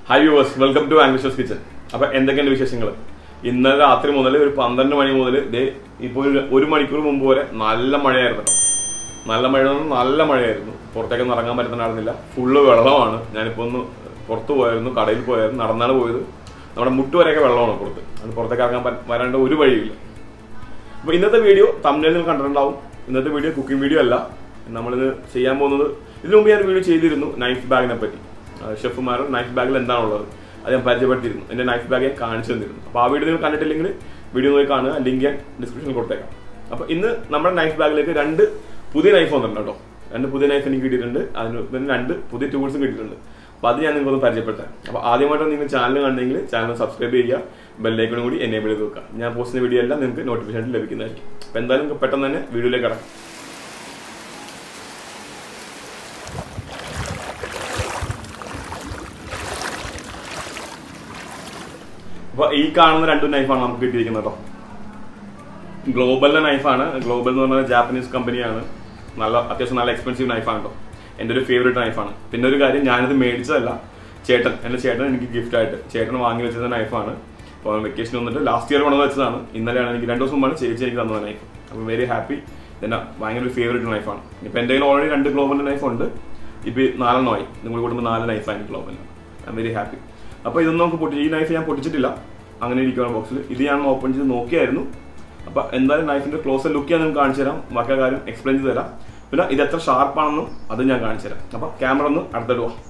hi viewers welcome to ആംഗ്ലിഷസ് kitchen അപ്പൊ എന്തൊക്കെയുണ്ട് വിശേഷങ്ങൾ ഇന്നലെ രാത്രി മുതൽ ഒരു പന്ത്രണ്ട് മണി മുതൽ ദേ ഇപ്പോൾ ഒരു ഒരു മണിക്കൂർ മുമ്പ് വരെ നല്ല മഴയായിരുന്നു കേട്ടോ നല്ല മഴ എന്ന് പറഞ്ഞാൽ നല്ല മഴയായിരുന്നു പുറത്തേക്കൊന്നും ഇറങ്ങാൻ പറ്റുന്നുണ്ടായിരുന്നില്ല ഫുള്ള് വെള്ളമാണ് ഞാനിപ്പോൾ ഒന്ന് പുറത്ത് പോയായിരുന്നു കടയിൽ പോയായിരുന്നു നടന്നാണ് പോയത് നമ്മുടെ മുട്ട് വരെയൊക്കെ വെള്ളമാണ് പുറത്ത് അത് പുറത്തേക്ക് ഇറങ്ങാൻ പറ്റ- വരാണ്ട് ഒരു വഴിയില്ല അപ്പൊ ഇന്നത്തെ വീഡിയോ തമിഴിൽ നിങ്ങൾ കണ്ടിട്ടുണ്ടാവും ഇന്നത്തെ വീഡിയോ കുക്കിംഗ് വീഡിയോ അല്ല നമ്മളിത് ചെയ്യാൻ പോകുന്നത് ഇതിനു മുമ്പ് ഞാൻ വീഡിയോ ചെയ്തിരുന്നു നൈഫ് ബാഗിനെ പറ്റി ഷെഫുമാർ നൈഫ് ബാഗിൽ എന്താണുള്ളത് അത് ഞാൻ പരിചയപ്പെടുത്തിയിരുന്നു എന്റെ നൈഫ് ബാഗ് ഞാൻ കാണിച്ചു തന്നിരുന്നു അപ്പൊ ആ വീഡിയോ നിങ്ങൾ കണ്ടിട്ടില്ലെങ്കിൽ വീഡിയോ നോക്കി കാണുക ലിങ്ക് ഞാൻ ഡിസ്ക്രിപ്ഷനിൽ കൊടുത്തേക്കാം അപ്പൊ ഇന്ന് നമ്മുടെ നൈഫ് ബാഗിലേക്ക് രണ്ട് പുതിയ നൈഫ് വന്നിട്ടുണ്ട് കേട്ടോ രണ്ട് പുതിയ നൈഫ് എനിക്ക് കിട്ടിയിട്ടുണ്ട് അതിന് പിന്നെ രണ്ട് പുതിയ ടൂൾസും കിട്ടിയിട്ടുണ്ട് അപ്പൊ അത് ഞാൻ നിങ്ങൾക്കൊന്ന് പരിചയപ്പെടുത്താം അപ്പൊ ആദ്യമായിട്ടാണ് നിങ്ങൾ ചാനൽ കണ്ടെങ്കിൽ ചാനൽ സബ്സ്ക്രൈബ് ചെയ്യുക ബെല്ലൈക്കണും കൂടി എനേബിൾ ചെയ്ത് വെക്കുക ഞാൻ പോസ്റ്റ് ചെയ്യുന്ന വീഡിയോ എല്ലാം നിങ്ങൾക്ക് നോട്ടിഫിക്കേഷൻ ലഭിക്കുന്നതായിരിക്കും അപ്പൊ എന്തായാലും നമുക്ക് പെട്ടെന്ന് തന്നെ വീഡിയോയിലേക്ക് കടക്കാം അപ്പൊ ഈ കാണുന്ന രണ്ട് നൈഫാണ് നമുക്ക് കിട്ടിയിരിക്കുന്നത് കേട്ടോ ഗ്ലോബലിന്റെ നൈഫാണ് ഗ്ലോബൽ എന്ന് പറഞ്ഞാൽ ജാപ്പനീസ് കമ്പനിയാണ് നല്ല അത്യാവശ്യം നല്ല എക്സ്പെൻസീവ് നൈഫാണ് കേട്ടോ എന്റെ ഒരു ഫേവറേറ്റ് നൈഫാണ് പിന്നെ ഒരു കാര്യം ഞാനിത് മേടിച്ചതല്ല ചേട്ടൻ എന്റെ ചേട്ടൻ എനിക്ക് ഗിഫ്റ്റ് ആയിട്ട് ചേട്ടൻ വാങ്ങി വെച്ചത് നൈഫാണ് അപ്പോൾ വെക്കേഷൻ വന്നിട്ട് ലാസ്റ്റ് ഇയർ കൊണ്ടു വെച്ചതാണ് ഇന്നലെയാണ് എനിക്ക് രണ്ട് ദിവസം മുമ്പാണ് ചേച്ചി എനിക്ക് തന്നത് നൈഫ് അപ്പോൾ വെരി ഹാപ്പി ഇതെന്നെ ഭയങ്കര ഒരു ഫേവറേറ്റ് നൈഫാണ് ഇപ്പൊ എന്റെ കയ്യിൽ ഓൾറെഡി രണ്ട് ഗ്ലോബലിന്റെ നൈഫ് ഉണ്ട് ഇപ്പൊ നാലെണ്ണമായി നിങ്ങൾ കൂടുമ്പോൾ നാല് നൈഫാണ് ഗ്ലോബലിന് ഐ എം വെരി ഹാപ്പി അപ്പോൾ ഇതൊന്നും നമുക്ക് പൊട്ടി ഈ നൈഫ് ഞാൻ പൊട്ടിച്ചിട്ടില്ല അങ്ങനെ ഇരിക്കുകയാണ് ബോക്സിൽ ഇത് ഞാൻ ഓപ്പൺ ചെയ്ത് നോക്കിയായിരുന്നു അപ്പൊ എന്തായാലും നൈഫിന്റെ ക്ലോസ് ലുക്ക് ഞാൻ നിങ്ങൾക്ക് കാണിച്ചു തരാം ബാക്കി കാര്യം എക്സ്പ്ലെയിൻ ചെയ്ത് തരാം പിന്നെ ഇത് എത്ര ഷാർപ്പാണെന്നും അത് ഞാൻ കാണിച്ചു തരാം അപ്പൊ ക്യാമറ ഒന്ന് അടുത്തോട്ട് പോവാം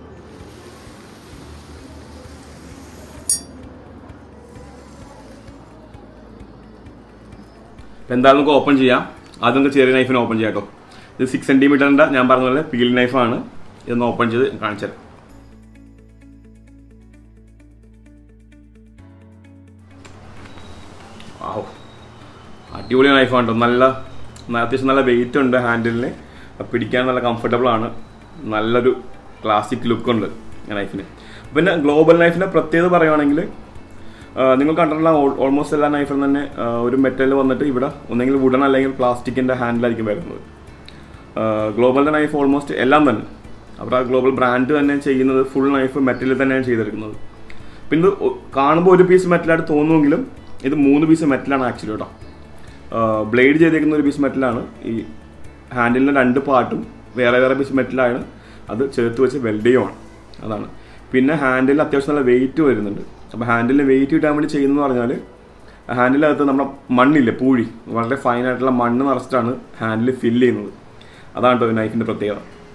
അപ്പൊ എന്തായാലും നമുക്ക് ഓപ്പൺ ചെയ്യാം ആദ്യം നമുക്ക് ചെറിയ നൈഫിന് ഓപ്പൺ ചെയ്യാം കേട്ടോ ഇത് സിക്സ് സെന്റിമീറ്ററിന്റെ ഞാൻ പറഞ്ഞ പോലെ പീൽ നൈഫാണ് ഇതൊന്ന് ഓപ്പൺ ചെയ്ത് കാണിച്ചു തരാം വാവ് അടിപൊളി നൈഫാണ് കേട്ടോ നല്ല ന- അത്യാവശ്യം നല്ല വെയിറ്റ് ഉണ്ട് ഹാൻഡിലിന് പിടിക്കാൻ നല്ല കംഫർട്ടബിൾ ആണ് നല്ലൊരു ക്ലാസിക് ലുക്ക് ഉണ്ട് നൈഫിന് പിന്നെ ഗ്ലോബൽ നൈഫിന്റെ പ്രത്യേകത പറയുവാണെങ്കിൽ ആ, നിങ്ങൾ കണ്ടിട്ടുള്ള ഓൾമോസ്റ്റ് എല്ലാ നൈഫിലും തന്നെ ആ, ഒരു മെറ്റൽ വന്നിട്ട് ഇവിടെ ഒന്നെങ്കിൽ വുഡൻ അല്ലെങ്കിൽ പ്ലാസ്റ്റിക്കിന്റെ ഹാൻഡിലായിരിക്കും വരുന്നത് ഗ്ലോബലിന്റെ നൈഫ് ഓൾമോസ്റ്റ് എല്ലാം തന്നെ അവർ ആ ഗ്ലോബൽ ബ്രാൻഡ് തന്നെ ചെയ്യുന്നത് ഫുൾ നൈഫ് മെറ്റലിൽ തന്നെയാണ് ചെയ്തെടുക്കുന്നത് പിന്നെ ഇത് ഒ- കാണുമ്പോൾ ഒരു പീസ് മെറ്റലായിട്ട് തോന്നുമെങ്കിലും ഇത് മൂന്ന് പീസ് മെറ്റലാണ് ആക്ച്വലി കേട്ടോ ബ്ലേഡ് ചെയ്തേക്കുന്ന ഒരു പീസ് മെറ്റലാണ് ഈ ഹാൻഡിലിൻ്റെ രണ്ട് പാർട്ടും വേറെ വേറെ പീസ് മെറ്റലാണ് അത് ചേർത്ത് വെച്ച് വെൽഡ് ചെയ്യുവാണ് അതാണ് പിന്നെ ഹാൻഡിൽ അത്യാവശ്യം നല്ല വെയിറ്റ് വരുന്നുണ്ട് അപ്പോൾ ഹാൻഡിലിന് വെയിറ്റ് കിട്ടാൻ വേണ്ടി ചെയ്യുന്നതെന്ന് പറഞ്ഞാൽ ഹാൻഡിലകത്ത് നമ്മുടെ മണ്ണില്ലേ പൂഴി വളരെ ഫൈൻ ആയിട്ടുള്ള മണ്ണ് നിറച്ചിട്ടാണ് ഹാൻഡിൽ ഫില്ല് ചെയ്യുന്നത് അതാണ് കേട്ടോ നൈഫിൻ്റെ പ്രത്യേകത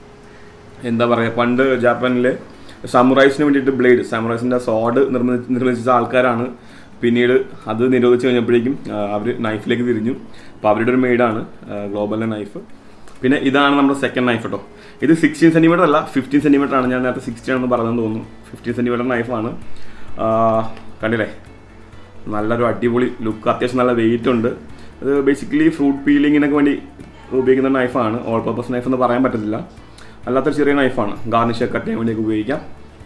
എന്താ പറയുക പണ്ട് ജാപ്പാനിലെ സമുറൈസിന് വേണ്ടിയിട്ട് ബ്ലേഡ് സമുറൈസിന്റെ സോഡ് നിർമ്മി നിർമ്മിച്ച ആൾക്കാരാണ് പിന്നീട് അത് നിരോധിച്ച് കഴിഞ്ഞപ്പോഴേക്കും അവർ നൈഫിലേക്ക് തിരിഞ്ഞു അപ്പോൾ അവരുടെ ഒരു മെയ്ഡാണ് ഗ്ലോബലിലെ നൈഫ് പിന്നെ ഇതാണ് നമ്മുടെ സെക്കൻഡ് നൈഫ് കേട്ടോ ഇത് സിക്സ്റ്റീൻ സെന്റിമീറ്റർ അല്ല ഫിഫ്റ്റീൻ സെന്റിമീറ്റർ ആണ് ഞാൻ നേരത്തെ സിക്സ്റ്റീൻ ആണെന്ന് പറഞ്ഞതെന്ന് തോന്നുന്നു ഫിഫ്റ്റീൻ സെന്റിമീറ്റർ നൈഫാണ് കണ്ടില്ലേ നല്ലൊരു അടിപൊളി ലുക്ക് അത്യാവശ്യം നല്ല വെയിറ്റ് ഉണ്ട് ഇത് ബേസിക്കലി ഫ്രൂട്ട് പീലിങ്ങിനൊക്കെ വേണ്ടി ഉപയോഗിക്കുന്ന നൈഫാണ് ഓൾ പർപ്പസ് നൈഫ് എന്ന് പറയാൻ പറ്റത്തില്ല അല്ലാത്തൊരു ചെറിയ നൈഫാണ് ഗാർണിഷ് കട്ട് ചെയ്യാൻ വേണ്ടിയൊക്കെ ഉപയോഗിക്കാം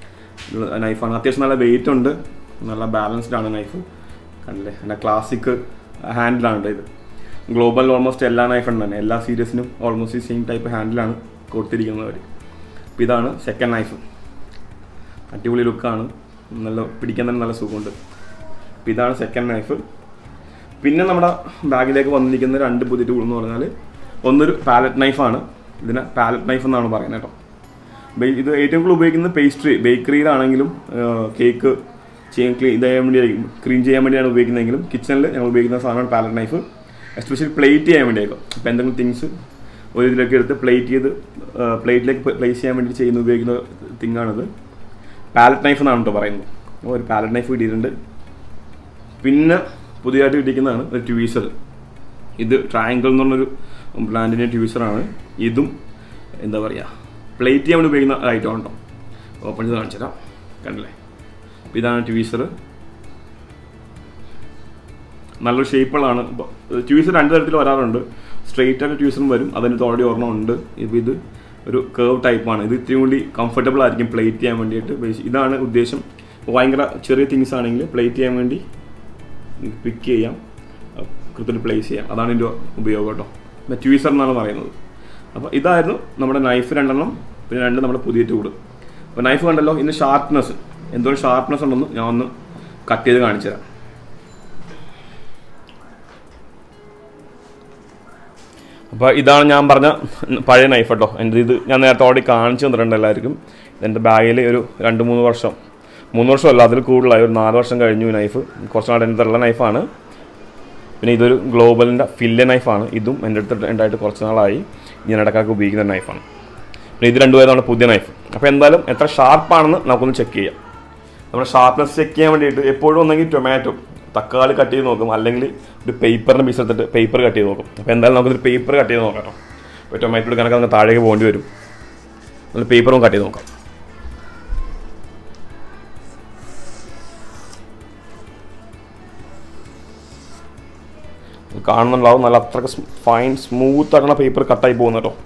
നൈഫാണ് അത്യാവശ്യം നല്ല വെയിറ്റ് ഉണ്ട് നല്ല ബാലൻസ്ഡ് ആണ് നൈഫ് കണ്ടില്ലേ നല്ല ക്ലാസിക് ഹാൻഡിലാണ് കേട്ടോ ഇത് ഗ്ലോബൽ ഓൾമോസ്റ്റ് എല്ലാ നൈഫും തന്നെ എല്ലാ സീരീസിനും ഓൾമോസ്റ്റ് സെയിം ടൈപ്പ് ഹാൻഡിലാണ് കൊടുത്തിരിക്കുന്നത് അവർ അപ്പോൾ ഇതാണ് സെക്കൻഡ് നൈഫ് അടിപൊളി ലുക്കാണ് നല്ല പിടിക്കാൻ തന്നെ നല്ല സുഖമുണ്ട് അപ്പോൾ ഇതാണ് സെക്കൻഡ് നൈഫ് പിന്നെ നമ്മുടെ ബാഗിലേക്ക് വന്നിരിക്കുന്ന രണ്ട് പുതിയ ടൂൾ എന്ന് പറഞ്ഞാൽ ഒന്നൊരു പാലറ്റ് നൈഫാണ് ഇതിനെ പാലറ്റ് നൈഫ് എന്നാണ് പറയുന്നത് കേട്ടോ ബേ- ഇത് ഏറ്റവും കൂടുതൽ ഉപയോഗിക്കുന്നത് പേസ്ട്രി ബേക്കറിയിലാണെങ്കിലും കേക്ക് ചെയ്യാൻ ക്ലീൻ ഇത് ചെയ്യാൻ വേണ്ടി ക്ലീൻ ചെയ്യാൻ വേണ്ടിയാണ് ഉപയോഗിക്കുന്നതെങ്കിലും കിച്ചണിൽ ഞങ്ങൾ ഉപയോഗിക്കുന്ന സാധനമാണ് പാലറ്റ് നൈഫ് എസ്പെഷ്യലി പ്ലേറ്റ് ചെയ്യാൻ വേണ്ടിയായിരിക്കും അപ്പോൾ എന്തെങ്കിലും തിങ്സ് ഒരു ഇതിലൊക്കെ എടുത്ത് പ്ലേറ്റ് ചെയ്ത് പ്ലേറ്റിലേക്ക് പ്ലേസ് ചെയ്യാൻ വേണ്ടി ചെയ്യുന്ന ഉപയോഗിക്കുന്ന തിങ്ങാണിത് പാലറ്റ് നൈഫ് എന്നാണ് കേട്ടോ പറയുന്നത് അപ്പോൾ ഒരു പാലറ്റ് നൈഫ് കിട്ടിയിട്ടുണ്ട് പിന്നെ പുതിയതായിട്ട് കിട്ടിയിരിക്കുന്നതാണ് ഒരു ട്യൂസർ ഇത് ട്രയാങ്കിൾ എന്ന് പറഞ്ഞൊരു ബ്രാൻഡിൻ്റെ ട്യൂസറാണ് ഇതും എന്താ പറയുക പ്ലേറ്റ് ചെയ്യാൻ വേണ്ടി ഉപയോഗിക്കുന്ന ഐറ്റം ഉണ്ടോ ഓപ്പൺ ചെയ്ത് കാണിച്ചു തരാം കണ്ടില്ലേ അപ്പോൾ ഇതാണ് ട്യൂസർ നല്ലൊരു ഷേപ്പുകളാണ് ട്യൂസർ രണ്ട് തരത്തിൽ വരാറുണ്ട് സ്ട്രെയിറ്റ് ആയിട്ട് ട്യൂസറും വരും അതിന് ഓൾറെഡി ഒരെണ്ണം ഉണ്ട് ഇപ്പോൾ ഇത് ഒരു കേവ് ടൈപ്പാണ് ഇത് ഇത്തിരി കൂടി കംഫർട്ടബിൾ ആയിരിക്കും പ്ലേറ്റ് ചെയ്യാൻ വേണ്ടിയിട്ട് ബേസ് ഇതാണ് ഉദ്ദേശം ഇപ്പോൾ ഭയങ്കര ചെറിയ തിങ്സ് ആണെങ്കിൽ പ്ലേറ്റ് ചെയ്യാൻ വേണ്ടി പിക്ക് ചെയ്യാം കൃത്യത്തിൽ പ്ലേസ് ചെയ്യാം അതാണ് ഇതിൻ്റെ ഉപയോഗം കേട്ടോ ട്യൂസർ എന്നാണ് പറയുന്നത് അപ്പോൾ ഇതായിരുന്നു നമ്മുടെ നൈഫ് രണ്ടെണ്ണം പിന്നെ രണ്ട് നമ്മുടെ പുതിയ ടൂള് അപ്പോൾ നൈഫ് കണ്ടല്ലോ ഇന്ന് ഷാർപ്നെസ് എന്തോ ഷാർപ്നെസ് ഉണ്ടെന്ന് ഞാൻ ഒന്ന് കട്ട് ചെയ്ത് കാണിച്ചു തരാം അപ്പോൾ ഇതാണ് ഞാൻ പറഞ്ഞ പഴയ നൈഫ് കേട്ടോ എൻ്റെ ഇത് ഞാൻ നേരത്തെ ഓൾറെഡി കാണിച്ചു തന്നിട്ടുണ്ട് എല്ലാവർക്കും എൻ്റെ ബാഗിൽ ഒരു രണ്ട് മൂന്ന് വർഷം മൂന്ന് വർഷമല്ല അതിൽ കൂടുതലായി ഒരു നാല് വർഷം കഴിഞ്ഞു ഈ നൈഫ് കുറച്ച് നാൾ എൻ്റെ ഉള്ള നൈഫാണ് പിന്നെ ഇതൊരു ഗ്ലോബലിൻ്റെ ഫില്ലെ നൈഫാണ് ഇതും എൻ്റെ അടുത്ത് ഉണ്ടായിട്ട് കുറച്ച് നാളായി ഞാൻ ഇടക്കാർക്ക് ഉപയോഗിക്കുന്ന നൈഫാണ് പിന്നെ ഇത് രണ്ടുപേരും നമ്മുടെ പുതിയ നൈഫ് അപ്പോൾ എന്തായാലും എത്ര ഷാർപ്പാണെന്ന് നമുക്കൊന്ന് ചെക്ക് ചെയ്യാം നമ്മുടെ ഷാർപ്നെസ് ചെക്ക് ചെയ്യാൻ വേണ്ടിയിട്ട് എപ്പോഴും ഒന്നെങ്കിൽ ടൊമാറ്റോ തക്കാളി കട്ട് ചെയ്ത് നോക്കും അല്ലെങ്കിൽ ഒരു പേപ്പറിൻ്റെ പീസ് എടുത്തിട്ട് പേപ്പർ കട്ട് ചെയ്ത് നോക്കും അപ്പോൾ എന്തായാലും നമുക്കൊരു പേപ്പർ കട്ട് ചെയ്ത് നോക്കാം കേട്ടോ ഇപ്പോൾ ടൊമാറ്റോ എടുക്കാനൊക്കെ നമുക്ക് താഴേക്ക് പോകേണ്ടി വരും നല്ല പേപ്പറും കട്ട് ചെയ്ത് നോക്കാം കാണുന്നുണ്ടാവും നല്ല അത്രക്ക് ഫൈൻ സ്മൂത്ത് ആയിട്ടുള്ള പേപ്പർ കട്ടായി പോകുന്ന കേട്ടോ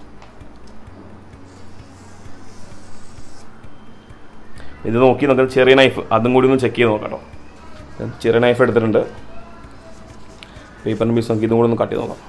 ഇത് നോക്കി നമുക്ക് ചെറിയ നൈഫ് അതും കൂടി ഒന്ന് ചെക്ക് ചെയ്ത് നോക്കാം കേട്ടോ ഞാൻ ചെറിയ നൈഫ് എടുത്തിട്ടുണ്ട് പേപ്പറിൻ്റെ പീസ് നോക്കി ഇതും കൂടി ഒന്ന് കട്ട് ചെയ്ത് നോക്കാം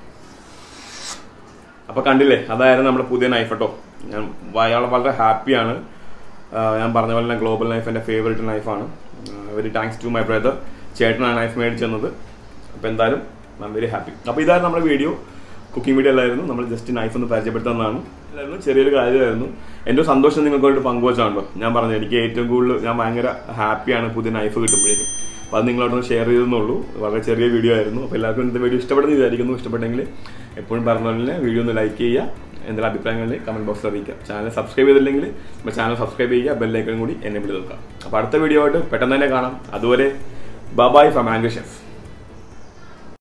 അപ്പോൾ കണ്ടില്ലേ അതായിരുന്നു നമ്മുടെ പുതിയ നൈഫ് കേട്ടോ ഞാൻ അയാൾ വളരെ ഹാപ്പിയാണ് ഞാൻ പറഞ്ഞ പോലെ തന്നെ ഗ്ലോബൽ നൈഫ് എൻ്റെ ഫേവറേറ്റ് നൈഫാണ് very thanks to my brother ചേട്ടനാണ് നൈഫ് മേടിച്ചു തന്നത് അപ്പോൾ എന്തായാലും ഐ വെരി ഹാപ്പി അപ്പോൾ ഇതായിരുന്നു നമ്മുടെ വീഡിയോ കുക്കിംഗ് വീഡിയോ അല്ലായിരുന്നു നമ്മൾ ജസ്റ്റ് നൈഫ് ഒന്ന് പരിചയപ്പെടുത്തുന്നതാണ് ഇതായിരുന്നു ചെറിയൊരു കാര്യമായിരുന്നു എൻ്റെ ഒരു സന്തോഷം നിങ്ങൾക്കായിട്ട് പങ്കുവച്ചാണല്ലോ ഞാൻ പറഞ്ഞു എനിക്ക് ഏറ്റവും കൂടുതൽ ഞാൻ ഭയങ്കര ഹാപ്പിയാണ് പുതിയ നൈഫ് കിട്ടുമ്പോഴേക്കും അപ്പോൾ അത് നിങ്ങളോടൊന്ന് ഷെയർ ചെയ്തെന്നുള്ളൂ വളരെ ചെറിയ വീഡിയോ ആയിരുന്നു അപ്പോൾ എല്ലാവർക്കും ഇന്നത്തെ വീഡിയോ ഇഷ്ടപ്പെടുന്ന വിചാരിക്കുന്നു ഇഷ്ടപ്പെട്ടെങ്കിൽ എപ്പോഴും പറഞ്ഞ പോലെ വീഡിയോ ഒന്ന് ലൈക്ക് ചെയ്യുക എന്തെങ്കിലും അഭിപ്രായങ്ങളിൽ കമൻറ്റ് ബോക്സിൽ അറിയിക്കുക ചാനൽ സബ്സ്ക്രൈബ് ചെയ്തില്ലെങ്കിൽ നമ്മുടെ ചാനൽ സബ്സ്ക്രൈബ് ചെയ്യുക ബെല്ലൈക്കൺ കൂടി എന്നെ വിളി നോക്കുക അപ്പോൾ അടുത്ത വീഡിയോ ആയിട്ട് പെട്ടെന്ന് തന്നെ കാണാം അതുവരെ ബബായ് ഫ്രം ആംഗ്രി ഷെഫ്